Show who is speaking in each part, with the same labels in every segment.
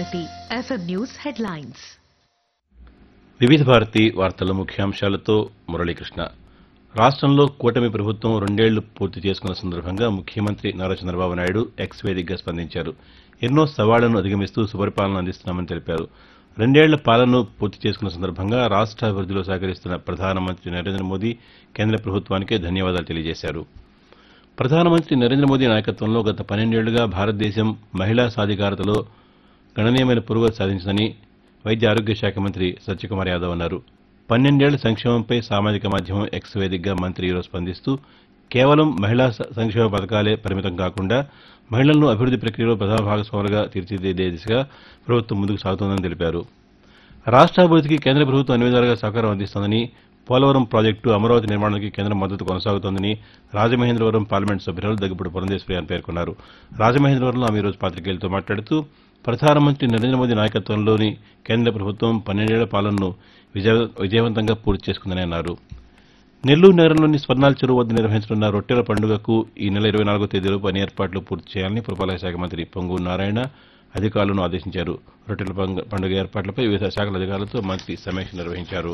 Speaker 1: Bharati FM news headlines
Speaker 2: వివిధ భారతి వార్తల ముఖ్యాంశాలతో మురళీకృష్ణ రాష్ట్రంలో కూటమి ప్రభుత్వం రెండేళ్లు పూర్తి చేసుకున్న సందర్భంగా ముఖ్యమంత్రి నారా చంద్రబాబు నాయుడు ఎక్స్ వేదికగా స్పందించారు ఎన్నో సవాళ్లను అధిగమిస్తూ సుపరిపాలన అందిస్తున్నామని తెలిపారు రెండేళ్ల పాలనను పూర్తి చేసుకున్న సందర్భంగా రాష్ట్ర అభివృద్ధిలో సహకరిస్తున్న ప్రధానమంత్రి నరేంద్ర మోదీ కేంద్ర ప్రభుత్వానికి ధన్యవాదాలు తెలియజేశారు ప్రధానమంత్రి నరేంద్ర మోదీ నాయకత్వంలో గత పన్నెండేళ్లుగా భారతదేశం మహిళా సాధికారతలో గణనీయమైన పురోగతి సాధించిందని వైద్య ఆరోగ్య శాఖ మంత్రి సత్యకుమార్ యాదవ్ అన్నారు పన్నెండేళ్ల సంక్షేమంపై సామాజిక మాధ్యమం ఎక్స్ వేదికగా మంత్రి ఈరోజు స్పందిస్తూ కేవలం మహిళా స- సంక్షేమ పథకాలే పరిమితం కాకుండా మహిళలను అభివృద్ది ప్రక్రియలో ప్రధాన భాగస్వాములుగా తీర్చిదిద్దే దిశగా ప్రభుత్వం ముందుకు సాగుతోందని తెలిపారు రాష్ట్ర అభివృద్ధికి కేంద్ర ప్రభుత్వం అన్ని విధాలుగా సహకారం అందిస్తోందని పోలవరం ప్రాజెక్టు అమరావతి నిర్మాణానికి కేంద్రం మద్దతు కొనసాగుతోందని రాజమహేంద్రవరం పార్లమెంట్ సభ్యురాలు దగ్గుబడి పురంధేశ్వరి అని పేర్కొన్నారు రాజమహేంద్రవరంలో ఆమె ఈరోజు పాతికేయులతో మాట్లాడుతూ ప్రధానమంత్రి నరేంద్ర మోదీ నాయకత్వంలోని కేంద్ర ప్రభుత్వం పన్నెండేళ్ల పాలనను విజయ- విజయవంతంగా పూర్తి చేసుకుందని అన్నారు నెల్లూరు నగరంలోని స్వర్ణాల చెరువు వద్ద నిర్వహించనున్న రొట్టెల పండుగకు ఈ నెల ఇరవై నాలుగో తేదీలోపు అన్ని ఏర్పాట్లు పూర్తి చేయాలని పురపాలక శాఖ మంత్రి పొంగు నారాయణ అధికారులను ఆదేశించారు రొట్టెల పంగ- పండుగ ఏర్పాట్లపై వివిధ శాఖల అధికారులతో మంత్రి సమీక్ష నిర్వహించారు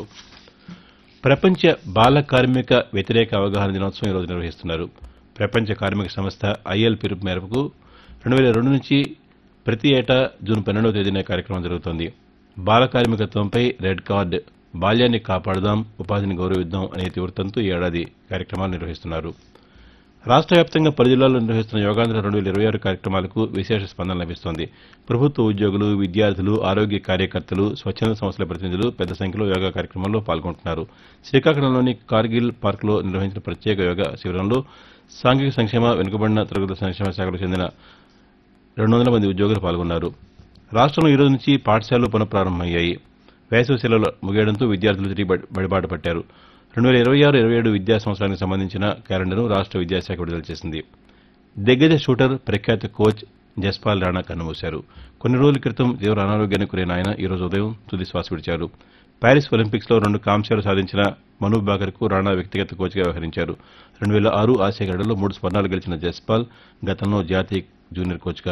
Speaker 2: ప్రపంచ బాల కార్మిక వ్యతిరేక అవగాహన దినోత్సవం ఈరోజు నిర్వహిస్తున్నారు ప్రపంచ కార్మిక సంస్థ ఐఎల్ పిలుపు మేరకు రెండు వేల రెండు నుంచి ప్రతి ఏటా జూన్ పన్నెండవ తేదీన ఈ కార్యక్రమం జరుగుతోంది బాల కార్మికత్వంపై రెడ్ కార్డ్ బాల్యాన్ని కాపాడుదాం ఉపాధిని గౌరవిద్దాం అనే ఇతివృత్తంతో ఈ ఏడాది కార్యక్రమాలు నిర్వహిస్తున్నారు రాష్ట్ర వ్యాప్తంగా పలు జిల్లాల్లో నిర్వహిస్తున్న యోగాంధ్ర రెండు వేల ఇరవై ఆరు కార్యక్రమాలకు విశేష స్పందన లభిస్తోంది ప్రభుత్వ ఉద్యోగులు విద్యార్థులు ఆరోగ్య కార్యకర్తలు స్వచ్ఛంద సంస్థల ప్రతినిధులు పెద్ద సంఖ్యలో యోగా కార్యక్రమంలో పాల్గొంటున్నారు శ్రీకాకుళంలోని కార్గిల్ పార్కులో నిర్వహించిన ప్రత్యేక యోగా శిబిరంలో సాంఘిక సంక్షేమ వెనుకబడిన తరగతుల సంక్షేమ శాఖకు చెందిన రెండు వందల మంది ఉద్యోగులు పాల్గొన్నారు రాష్ట్రంలో ఈ రోజు నుంచి పాఠశాలలు పునఃప్రారంభమయ్యాయి వేసవి సెలవులు ముగియడంతో విద్యార్థులు తిరిగి బడి- బడిబాట పట్టారు రెండు వేల ఇరవై ఆరు ఇరవై ఏడు విద్యా సంవత్సరానికి సంబంధించిన క్యాలెండర్ను రాష్ట్ర విద్యాశాఖ విడుదల చేసింది దిగ్గజ షూటర్ ప్రఖ్యాత కోచ్ జస్పాల్ రాణా కన్నుమూశారు కొన్ని రోజుల క్రితం తీవ్ర అనారోగ్యానికి గురైన ఆయన ఈ రోజు ఉదయం తుది శ్వాస విడిచారు ప్యారిస్ ఒలింపిక్స్ లో రెండు కాంస్యాలు సాధించిన మను బాకర్కు రాణా వ్యక్తిగత కోచ్గా వ్యవహరించారు రెండు వేల ఆరు ఆసియా క్రీడల్లో మూడు స్వర్ణాలు గెలిచిన జస్పాల్ గతంలో జాతీయ జూనియర్ కోచ్గా